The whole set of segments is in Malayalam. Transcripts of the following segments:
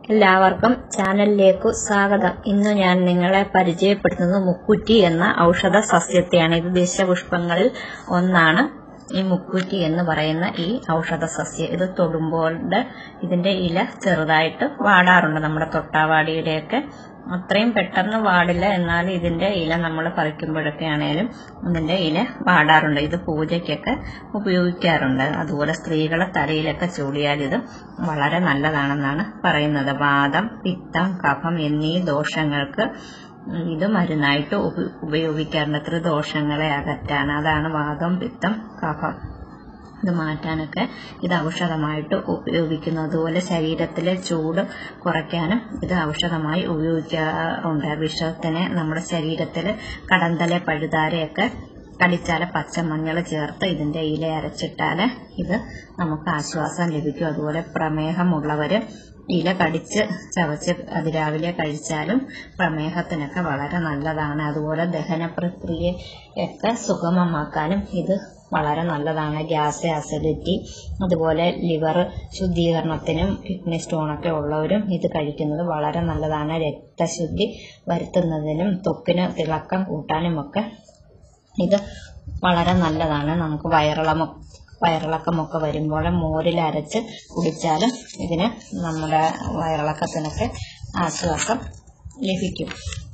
എല്ലാവർക്കും ചാനലിലേക്കു സ്വാഗതം ഇന്ന് ഞാൻ നിങ്ങളെ പരിചയപ്പെടുത്തുന്നത് മുക്കുറ്റി എന്ന ഔഷധ സസ്യത്തെയാണ് ഇത് ദശപുഷ്പങ്ങളിൽ ഒന്നാണ് ഈ മുക്കുറ്റി എന്ന് പറയുന്ന ഈ ഔഷധ സസ്യം ഇത് തൊടുമ്പോൾ ഇതിന്റെ ഇല ചെറുതായിട്ട് വാടാറുണ്ട് നമ്മുടെ തൊട്ടാവാടിയുടെയൊക്കെ അത്രയും പെട്ടെന്ന് വാടില്ല എന്നാൽ ഇതിന്റെ ഇല നമ്മൾ പറിക്കുമ്പോഴൊക്കെ ആണേലും ഇതിന്റെ ഇല വാടാറുണ്ട് ഇത് പൂജയ്ക്കൊക്കെ ഉപയോഗിക്കാറുണ്ട് അതുപോലെ സ്ത്രീകളെ തലയിലൊക്കെ ചൂടിയാൽ ഇത് വളരെ നല്ലതാണെന്നാണ് പറയുന്നത് വാദം പിത്തം കഫം എന്നീ ദോഷങ്ങൾക്ക് ഇത് മരുന്നായിട്ട് ഉപ- ഉപയോഗിക്കാറുണ്ട് ത്രിദോഷങ്ങളെ അകറ്റാൻ അതാണ് വാദം പിത്തം കഫം ഇത് മാറ്റാനൊക്കെ ഇത് ഔഷധമായിട്ട് ഉപയോഗിക്കുന്നു അതുപോലെ ശരീരത്തിലെ ചൂട് കുറയ്ക്കാനും ഇത് ഔഷധമായി ഉപയോഗിക്കാറുണ്ട് വിഷത്തിനെ നമ്മുടെ ശരീരത്തിൽ കടന്തലെ പഴുതാരയൊക്കെ കടിച്ചാല് പച്ചമഞ്ഞൾ ചേർത്ത് ഇതിന്റെ ഇല അരച്ചിട്ടാല് ഇത് നമുക്ക് ആശ്വാസം ലഭിക്കും അതുപോലെ പ്രമേഹമുള്ളവര് ഇല കടിച്ച് ചവച്ച് അതിരാവിലെ കഴിച്ചാലും പ്രമേഹത്തിനൊക്കെ വളരെ നല്ലതാണ് അതുപോലെ ദഹന പ്രക്രിയയൊക്കെ സുഗമമാക്കാനും ഇത് വളരെ നല്ലതാണ് ഗ്യാസ് അസിഡിറ്റി അതുപോലെ ലിവർ ശുദ്ധീകരണത്തിനും കിഡ്നി സ്റ്റോണൊക്കെ ഉള്ളവരും ഇത് കഴിക്കുന്നത് വളരെ നല്ലതാണ് രക്തശുദ്ധി വരുത്തുന്നതിനും ത്വക്കിന് തിളക്കം കൂട്ടാനുമൊക്കെ ഇത് വളരെ നല്ലതാണ് നമുക്ക് വയറിളമ വയറിളക്കമൊക്കെ വരുമ്പോൾ മോരിൽ അരച്ച് കുടിച്ചാലും ഇതിന് നമ്മുടെ വയറിളക്കത്തിനൊക്കെ ആശ്വാസം ലഭിക്കും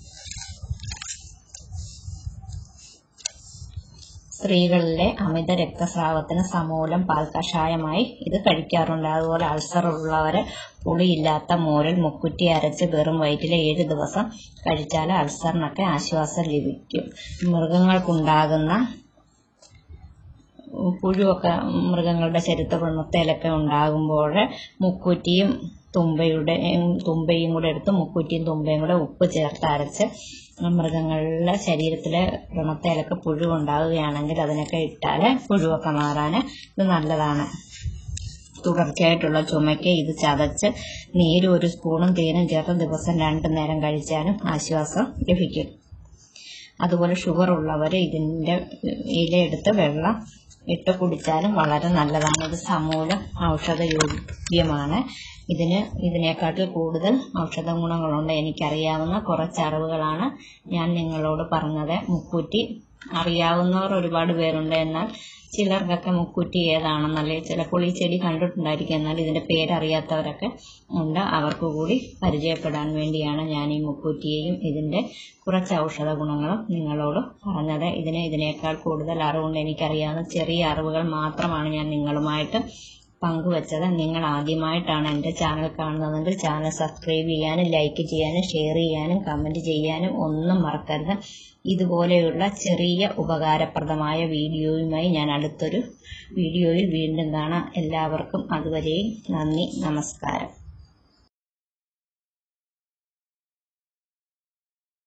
സ്ത്രീകളിലെ അമിത രക്തസ്രാവത്തിന് സമൂലം പാൽ കഷായമായി ഇത് കഴിക്കാറുണ്ട് അതുപോലെ അൾസർ ഉള്ളവര് പുളിയില്ലാത്ത മോരിൽ മുക്കുറ്റി അരച്ച് വെറും വയറ്റിൽ ഏഴ് ദിവസം കഴിച്ചാൽ അൾസറിനൊക്കെ ആശ്വാസം ലഭിക്കും മൃഗങ്ങൾക്കുണ്ടാകുന്ന പുഴുവൊക്കെ മൃഗങ്ങളുടെ ചരിത്രവൃണത്തേലൊക്കെ ഉണ്ടാകുമ്പോൾ മുക്കുറ്റിയും തുമ്പയുടെ തുമ്പയും കൂടെ എടുത്ത് മുക്കുറ്റിയും തുമ്പയും കൂടെ ഉപ്പ് ചേർത്ത് അരച്ച് മൃഗങ്ങളുടെ ശരീരത്തിലെ വ്രണത്തേലൊക്കെ പുഴു ഉണ്ടാവുകയാണെങ്കിൽ അതിനൊക്കെ ഇട്ടാൽ പുഴുവൊക്കെ മാറാൻ ഇത് നല്ലതാണ് തുടർച്ചയായിട്ടുള്ള ചുമയ്ക്ക് ഇത് ചതച്ച് നീര് ഒരു സ്പൂണും തേനും ചേർത്ത് ദിവസം രണ്ടു നേരം കഴിച്ചാലും ആശ്വാസം ലഭിക്കും അതുപോലെ ഷുഗർ ഉള്ളവർ ഇതിന്റെ ഇലയെടുത്ത് വെള്ളം ഇട്ട് കുടിച്ചാലും വളരെ നല്ലതാണ് ഇത് സമൂല ഔഷധ യോഗ്യമാണ് ഇതിന് ഇതിനെക്കാട്ടിൽ കൂടുതൽ ഔഷധ ഗുണങ്ങളുണ്ട് എനിക്കറിയാവുന്ന കുറച്ച് അറിവുകളാണ് ഞാൻ നിങ്ങളോട് പറഞ്ഞത് മുക്കൂറ്റി അറിയാവുന്നവർ ഒരുപാട് പേരുണ്ട് എന്നാൽ ചിലർക്കൊക്കെ മുക്കുറ്റി ഏതാണെന്നല്ലേ ചിലപ്പോൾ ഈ ചെടി കണ്ടിട്ടുണ്ടായിരിക്കും എന്നാൽ ഇതിന്റെ പേരറിയാത്തവരൊക്കെ ഉണ്ട് അവർക്ക് കൂടി പരിചയപ്പെടാൻ വേണ്ടിയാണ് ഞാൻ ഈ മുക്കുറ്റിയെയും ഇതിന്റെ കുറച്ച് ഔഷധ ഗുണങ്ങളും നിങ്ങളോട് പറഞ്ഞത് ഇതിന് ഇതിനേക്കാൾ കൂടുതൽ അറിവുണ്ട് എനിക്കറിയാവുന്ന ചെറിയ അറിവുകൾ മാത്രമാണ് ഞാൻ നിങ്ങളുമായിട്ട് പങ്കുവച്ചത് നിങ്ങൾ ആദ്യമായിട്ടാണ് എൻ്റെ ചാനൽ കാണുന്നതെങ്കിൽ ചാനൽ സബ്സ്ക്രൈബ് ചെയ്യാനും ലൈക്ക് ചെയ്യാനും ഷെയർ ചെയ്യാനും കമൻറ്റ് ചെയ്യാനും ഒന്നും മറക്കരുത് ഇതുപോലെയുള്ള ചെറിയ ഉപകാരപ്രദമായ വീഡിയോയുമായി ഞാൻ അടുത്തൊരു വീഡിയോയിൽ വീണ്ടും കാണാം എല്ലാവർക്കും അതുവരെയും നന്ദി നമസ്കാരം